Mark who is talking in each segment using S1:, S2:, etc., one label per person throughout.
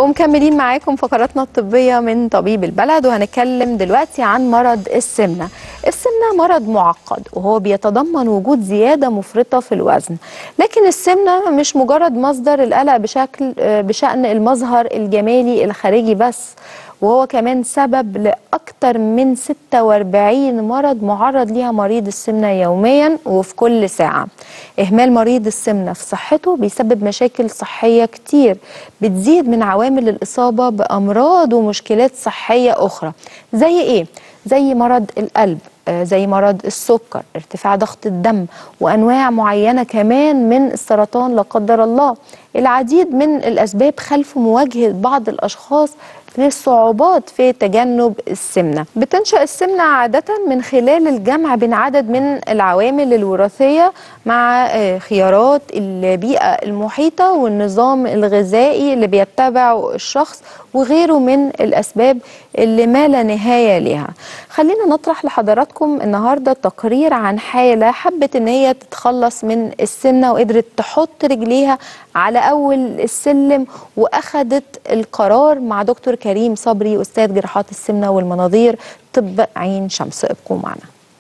S1: ومكملين معاكم فقراتنا الطبية من طبيب البلد وهنتكلم دلوقتي عن مرض السمنة السمنة مرض معقد وهو بيتضمن وجود زيادة مفرطة في الوزن لكن السمنة مش مجرد مصدر القلق بشكل بشأن المظهر الجمالي الخارجي بس وهو كمان سبب لأكثر من 46 مرض معرض ليها مريض السمنة يوميا وفي كل ساعة إهمال مريض السمنة في صحته بيسبب مشاكل صحية كتير بتزيد من عوامل الإصابة بأمراض ومشكلات صحية أخرى زي إيه؟ زي مرض القلب زي مرض السكر ارتفاع ضغط الدم وانواع معينه كمان من السرطان لا قدر الله العديد من الاسباب خلف مواجهه بعض الاشخاص للصعوبات في تجنب السمنه بتنشا السمنه عاده من خلال الجمع بين عدد من العوامل الوراثيه مع خيارات البيئه المحيطه والنظام الغذائي اللي بيتبعه الشخص وغيره من الاسباب اللي ما لا نهايه لها خلينا نطرح لحضراتكم النهارده تقرير عن حاله حبت ان هي تتخلص من السمنه وقدرت تحط رجليها على اول السلم واخدت القرار مع دكتور كريم صبري استاذ جراحات السمنه والمناظير طب عين شمس ابقوا معنا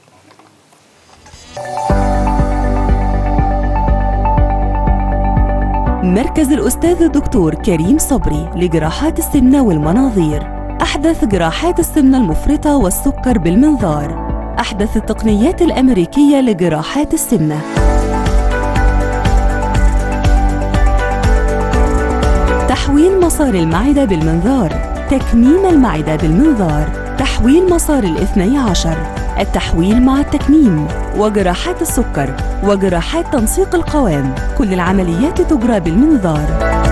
S2: مركز الأستاذ الدكتور كريم صبري لجراحات السمنة والمناظير أحدث جراحات السمنة المفرطة والسكر بالمنظار أحدث التقنيات الأمريكية لجراحات السمنة تحويل مسار المعدة بالمنظار تكميم المعدة بالمنظار تحويل مسار الاثني عشر التحويل مع التكميم وجراحات السكر وجراحات تنسيق القوام كل العمليات تجرى بالمنظار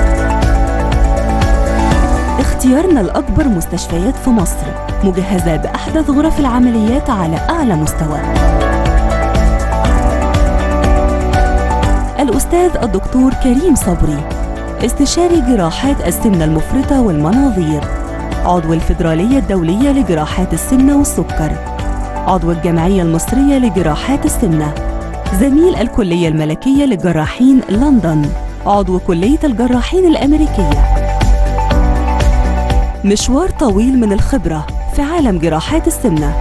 S2: اختيارنا الأكبر مستشفيات في مصر مجهزة بأحدث غرف العمليات على أعلى مستوى الأستاذ الدكتور كريم صبري استشاري جراحات السمنة المفرطة والمناظير عضو الفيدرالية الدولية لجراحات السمنة والسكر عضو الجمعية المصرية لجراحات السمنة زميل الكلية الملكية لجراحين لندن عضو كلية الجراحين الأمريكية مشوار طويل من الخبرة في عالم جراحات السمنة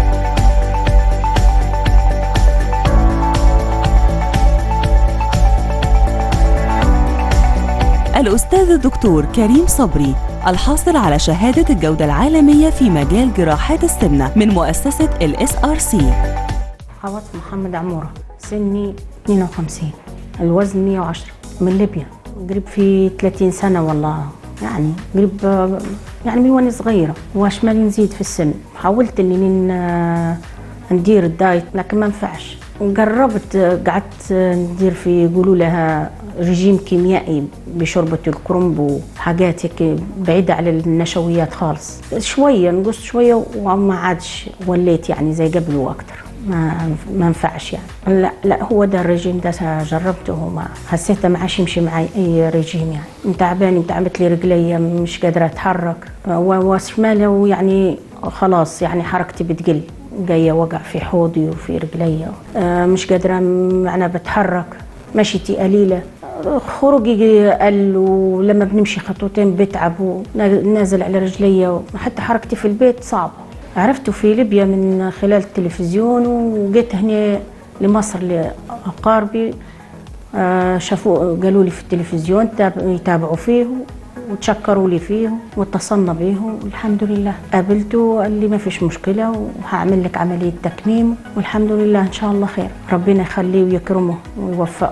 S2: الأستاذ الدكتور كريم صبري الحاصل على شهادة الجودة العالمية في مجال جراحات السمنة من مؤسسة ال SRC
S3: عوض محمد عمورة سني 52 الوزن 110 من ليبيا قريب في 30 سنة والله يعني قريب يعني من وانا صغيرة واش مالي نزيد في السن حاولت اني ندير الدايت لكن ما نفعش وقربت قعدت ندير في يقولوا لها رجيم كيميائي بشوربة الكرنب وحاجات هيك بعيدة على النشويات خالص شوية نقص شوية وما عادش وليت يعني زي قبل وأكتر ما ما نفعش يعني لا لا هو ده الرجيم ده جربته وما حسيته ما عادش يمشي معي اي رجيم يعني تعباني تعبت لي رجلي مش قادره اتحرك وشماله ويعني خلاص يعني حركتي بتقل جايه وجع في حوضي وفي رجلي آه مش قادره انا بتحرك مشيتي قليله خروجي قل ولما بنمشي خطوتين بتعب ونازل على رجلي حتى حركتي في البيت صعبه عرفته في ليبيا من خلال التلفزيون وجيت هنا لمصر لأقاربي شافوا قالوا لي في التلفزيون يتابعوا فيه وتشكروا لي فيه واتصلنا به والحمد لله قابلته قال لي ما فيش مشكلة وهعمل لك عملية تكميم والحمد لله إن شاء الله خير ربنا يخليه ويكرمه ويوفقه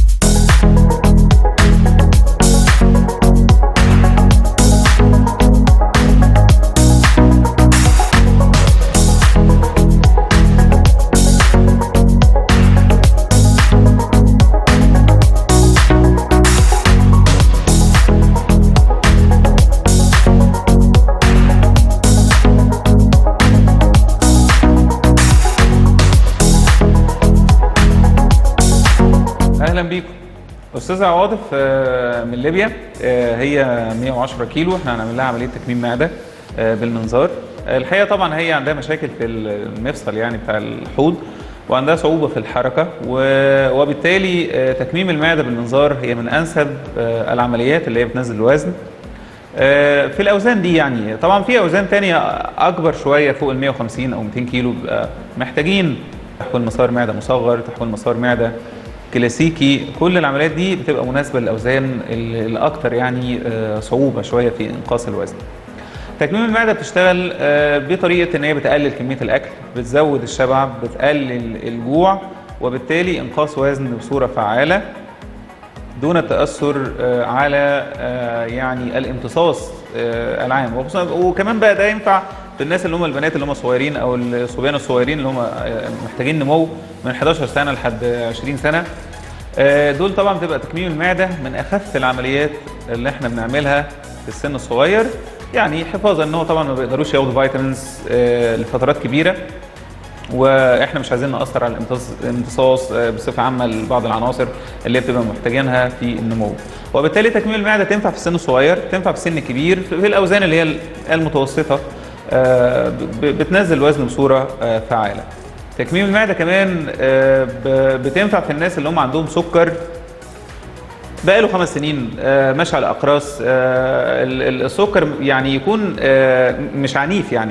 S4: اهلا بيكم استاذه عواطف آه، من ليبيا آه، هي 110 كيلو احنا هنعمل لها عمليه تكميم معده آه، بالمنظار الحقيقه طبعا هي عندها مشاكل في المفصل يعني بتاع الحوض وعندها صعوبه في الحركه و- وبالتالي آه، تكميم المعده بالمنظار هي من انسب آه، العمليات اللي هي بتنزل الوزن آه، في الاوزان دي يعني طبعا في اوزان تانية اكبر شويه فوق ال 150 او 200 كيلو بيبقى محتاجين تحويل مسار معده مصغر تحويل مسار معده كلاسيكي كل العمليات دي بتبقى مناسبه للاوزان ال- الاكثر يعني آه، صعوبه شويه في انقاص الوزن تكميم المعده بتشتغل آه، بطريقه ان هي بتقلل كميه الاكل بتزود الشبع بتقلل الجوع وبالتالي انقاص وزن بصوره فعاله دون التاثر آه، على آه، يعني الامتصاص آه، العام وخصوصاً- وكمان بقى ده ينفع في الناس اللي هم البنات اللي هم صغيرين او الصبيان الصغيرين اللي هم آه، محتاجين نمو من 11 سنه لحد 20 سنه آه، دول طبعا بتبقى تكميم المعده من اخف العمليات اللي احنا بنعملها في السن الصغير يعني حفاظا ان هو طبعا ما بيقدروش ياخدوا فيتامينز آه، لفترات كبيره واحنا مش عايزين ناثر على الامتص- الامتصاص آه، بصفه عامه لبعض العناصر اللي بتبقى محتاجينها في النمو وبالتالي تكميم المعده تنفع في السن الصغير تنفع في سن كبير في في الاوزان اللي هي المتوسطه آه، ب- بتنزل الوزن بصوره آه، فعاله تكميم المعده كمان آه، ب- بتنفع في الناس اللي هم عندهم سكر بقاله خمس سنين آه، ماشي على اقراص آه، ال- ال- السكر يعني يكون آه، مش عنيف يعني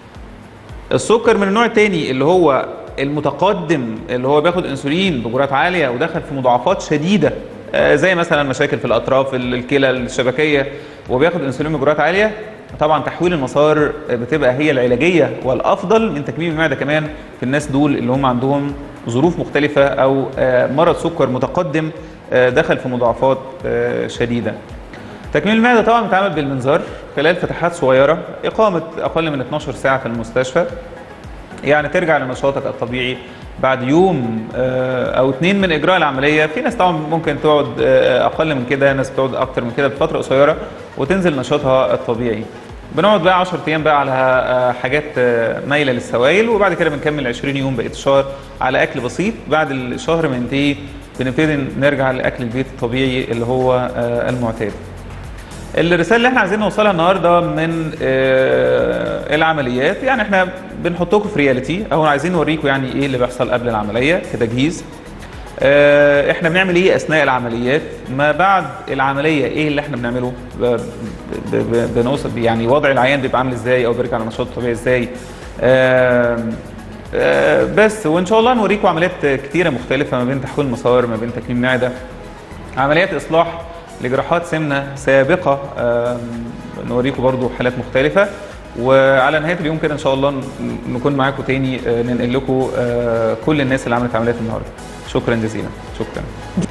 S4: السكر من النوع التاني اللي هو المتقدم اللي هو بياخد انسولين بجرعات عاليه ودخل في مضاعفات شديده آه، زي مثلا مشاكل في الاطراف ال- الكلى الشبكيه وبياخد انسولين بجرعات عاليه طبعا تحويل المسار بتبقى هي العلاجيه والافضل من تكميم المعده كمان في الناس دول اللي هم عندهم ظروف مختلفه او آه، مرض سكر متقدم آه، دخل في مضاعفات آه، شديده تكميم المعده طبعا بيتعمل بالمنظار خلال فتحات صغيره اقامه اقل من 12 ساعه في المستشفى يعني ترجع لنشاطك الطبيعي بعد يوم آه، او اتنين من اجراء العمليه في ناس طبعا ممكن تقعد آه، اقل من كده ناس بتقعد اكتر من كده بفتره قصيره وتنزل نشاطها الطبيعي بنقعد بقى 10 ايام بقى على آه، حاجات آه، مايله للسوائل وبعد كده بنكمل 20 يوم بقيه الشهر على اكل بسيط بعد الشهر ما ينتهي بنبتدي نرجع لاكل البيت الطبيعي اللي هو آه، المعتاد الرساله اللي احنا عايزين نوصلها النهارده من آه، العمليات يعني احنا بنحطكم في رياليتي او عايزين نوريكم يعني ايه اللي بيحصل قبل العمليه كتجهيز آه، احنا بنعمل ايه اثناء العمليات ما بعد العمليه ايه اللي احنا بنعمله ب- ب- ب- بنوصل يعني وضع العيان بيبقى عامل ازاي او بيرجع لنشاطه الطبيعي ازاي آم، آه، بس وان شاء الله نوريكم عمليات كتيره مختلفه ما بين تحويل مسار ما بين تكميم معده عمليات اصلاح لجراحات سمنه سابقه آم، نوريكم برضو حالات مختلفه وعلى نهايه اليوم كده ان شاء الله ن- نكون معاكم تاني آه، ننقل لكم آه، كل الناس اللي عملت عمليات النهارده شكرا جزيلا شكرا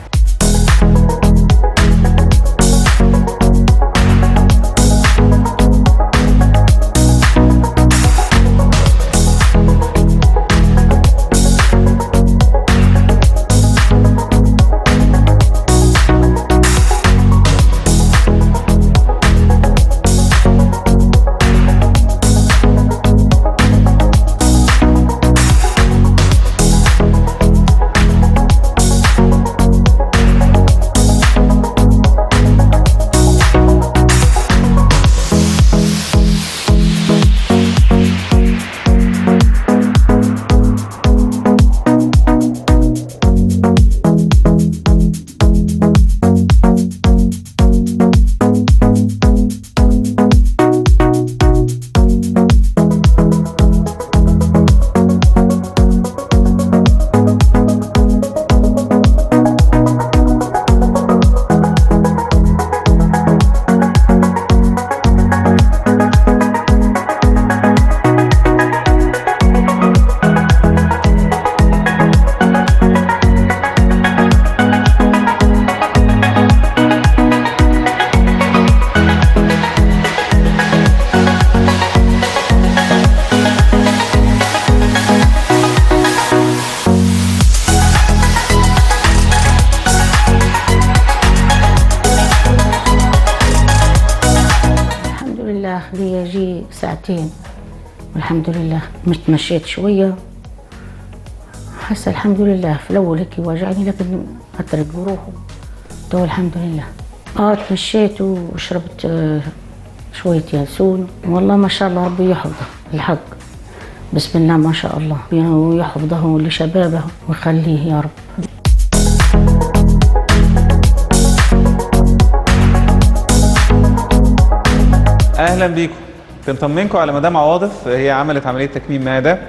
S3: الحمد لله لي يجي ساعتين والحمد لله متمشيت شوية حاسة الحمد لله في الأول هيك وجعني لكن أترك بروحه تو الحمد لله اه تمشيت وشربت آه، شوية ياسون والله ما شاء الله ربي يحفظه الحق بسم الله ما شاء الله ويحفظه لشبابه ويخليه يا رب
S4: اهلا بيكم بنطمنكم على مدام عواطف هي عملت عمليه تكميم معده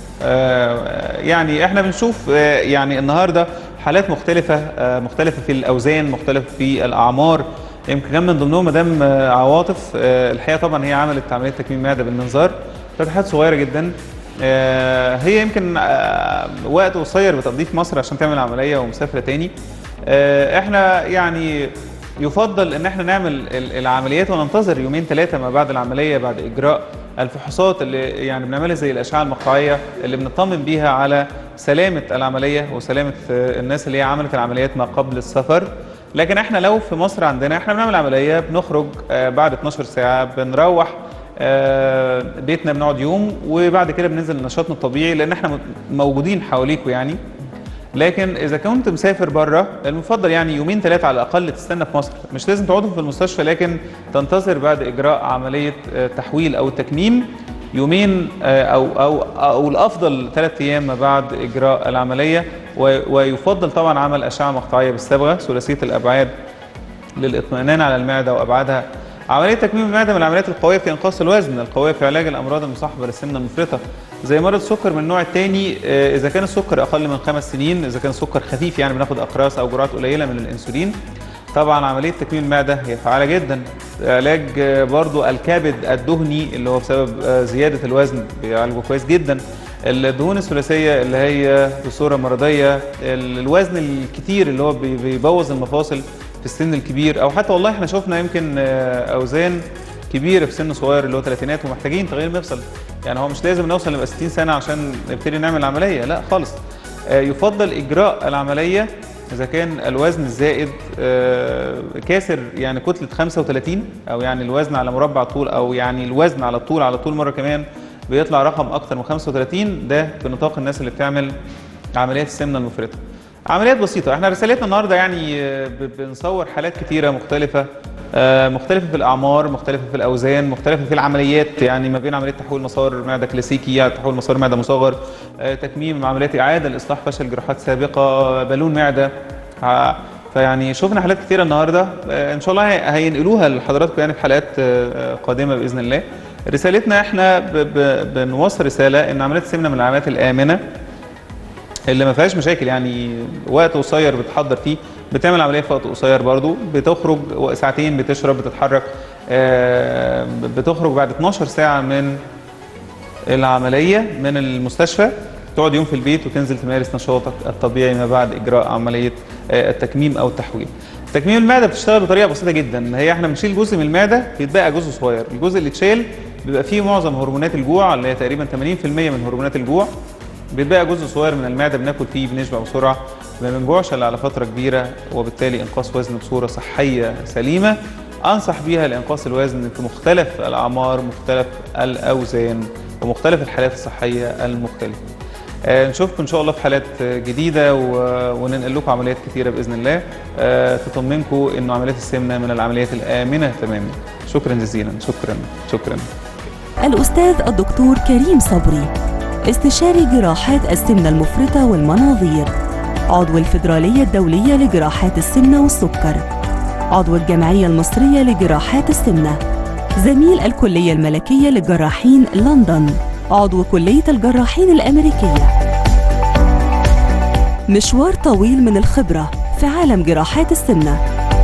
S4: آه، يعني احنا بنشوف آه، يعني النهارده حالات مختلفه آه، مختلفه في الاوزان مختلفه في الاعمار يمكن كان من ضمنهم مدام آه، عواطف آه، الحقيقه طبعا هي عملت عمليه تكميم معده بالمنظار فتحات صغيره جدا آه، هي يمكن آه، وقت قصير بتقضيه في مصر عشان تعمل عمليه ومسافره تاني آه، احنا يعني يفضل ان احنا نعمل ال- العمليات وننتظر يومين ثلاثه ما بعد العمليه بعد اجراء الفحوصات اللي يعني بنعملها زي الاشعه المقطعيه اللي بنطمن بيها على سلامه العمليه وسلامه آه، الناس اللي هي عملت العمليات ما قبل السفر لكن احنا لو في مصر عندنا احنا بنعمل عمليه بنخرج آه، بعد 12 ساعه بنروح آه، بيتنا بنقعد يوم وبعد كده بننزل نشاطنا الطبيعي لان احنا م- موجودين حواليكوا يعني لكن اذا كنت مسافر بره المفضل يعني يومين ثلاثه على الاقل تستنى في مصر مش لازم تقعدوا في المستشفى لكن تنتظر بعد اجراء عمليه آه، تحويل او تكميم يومين آه، او او او الافضل ثلاث ايام ما بعد اجراء العمليه و- ويفضل طبعا عمل اشعه مقطعيه بالصبغه ثلاثيه الابعاد للاطمئنان على المعده وابعادها عمليه تكميم المعده من العمليات القويه في انقاص الوزن القويه في علاج الامراض المصاحبه للسمنه المفرطه زي مرض السكر من النوع الثاني اذا كان السكر اقل من خمس سنين اذا كان السكر خفيف يعني بناخد اقراص او جرعات قليله من الانسولين طبعا عمليه تكميم المعده هي فعاله جدا علاج آه، برضو الكبد الدهني اللي هو بسبب آه، زياده الوزن بيعالجه كويس جدا الدهون الثلاثيه اللي هي بصوره مرضيه ال- الوزن الكتير اللي هو بي- بيبوظ المفاصل في السن الكبير او حتى والله احنا شفنا يمكن آه، اوزان كبيره في سن صغير اللي هو ثلاثينات ومحتاجين تغيير مفصل يعني هو مش لازم نوصل نبقى 60 سنه عشان نبتدي نعمل عمليه لا خالص آه، يفضل اجراء العمليه اذا كان الوزن الزائد آه، كاسر يعني كتله 35 او يعني الوزن على مربع طول او يعني الوزن على الطول على طول مره كمان بيطلع رقم اكتر من 35 ده في نطاق الناس اللي بتعمل عمليات السمنه المفرطه عمليات بسيطه احنا رسالتنا النهارده يعني آه، ب- بنصور حالات كتيره مختلفه آه، مختلفه في الاعمار مختلفه في الاوزان مختلفه في العمليات يعني ما بين عمليه تحويل مسار معده كلاسيكي يعني تحويل مسار معده مصغر آه، تكميم عمليات اعاده لاصلاح فشل جراحات سابقه بالون معده ع- فيعني شفنا حالات كتيره النهارده آه، ان شاء الله هي- هينقلوها لحضراتكم يعني في حلقات آه، آه، قادمه باذن الله رسالتنا احنا ب- ب- بنوصل رساله ان عمليات السمنه من العمليات الامنه اللي ما فيهاش مشاكل يعني وقت قصير بتحضر فيه بتعمل عمليه في وقت قصير برضو بتخرج ساعتين بتشرب بتتحرك آه، بتخرج بعد 12 ساعه من العمليه من المستشفى تقعد يوم في البيت وتنزل تمارس نشاطك الطبيعي ما بعد اجراء عمليه آه، التكميم او التحويل. تكميم المعده بتشتغل بطريقه بسيطه جدا هي احنا بنشيل جزء من المعده بيتبقى جزء صغير، الجزء اللي اتشال بيبقى فيه معظم هرمونات الجوع اللي هي تقريبا 80% من هرمونات الجوع بيتبقى جزء صغير من المعده بناكل فيه بنشبع بسرعه ما بنجوعش الا على فتره كبيره وبالتالي انقاص وزن بصوره صحيه سليمه انصح بيها لانقاص الوزن في مختلف الاعمار مختلف الاوزان ومختلف الحالات الصحيه المختلفه آه، نشوفكم ان شاء الله في حالات آه، جديده و- وننقل لكم عمليات كثيره باذن الله آه، تطمنكم انه عمليات السمنه من العمليات الامنه تماما شكرا جزيلا شكرا شكرا
S2: الأستاذ الدكتور كريم صبري استشاري جراحات السمنة المفرطة والمناظير عضو الفيدرالية الدولية لجراحات السمنة والسكر عضو الجمعية المصرية لجراحات السمنة زميل الكلية الملكية للجراحين لندن عضو كلية الجراحين الأمريكية مشوار طويل من الخبرة في عالم جراحات السمنة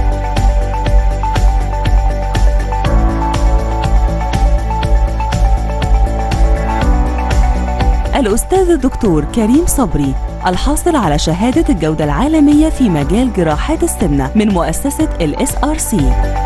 S2: الأستاذ الدكتور كريم صبري الحاصل على شهادة الجودة العالمية في مجال جراحات السمنة من مؤسسة ال SRC